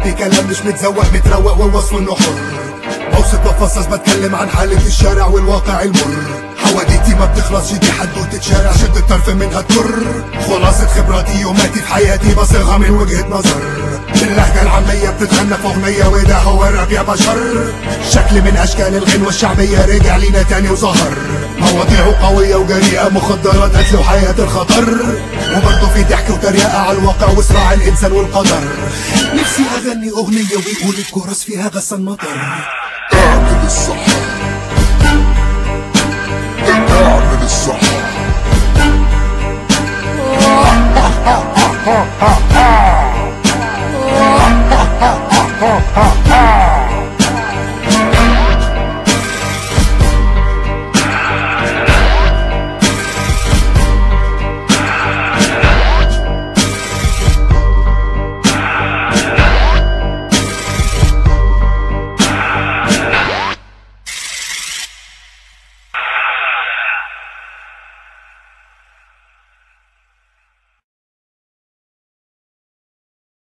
عندي كلام مش متزوق متروق والوصف انه حر بوصف بفصص بتكلم عن حالة الشارع والواقع المر حواديتي ما بتخلص دي حدوتة شارع شد الطرف منها تمر خلاصة خبراتي يوماتي في حياتي بصيغها من وجهة نظر باللهجة العامية بتتغنى في أغنية وده هو الراب يا بشر شكل من أشكال الغنوة الشعبية رجع لينا تاني وظهر مواضيعه قوية وجريئة مخدرات قتل وحياة الخطر وبرضه في ضحك وتريقة على الواقع وصراع الإنسان والقدر نفسي أغني أغنية ويقول الكورس فيها غسل المطر اعمل الصح اعمل الصح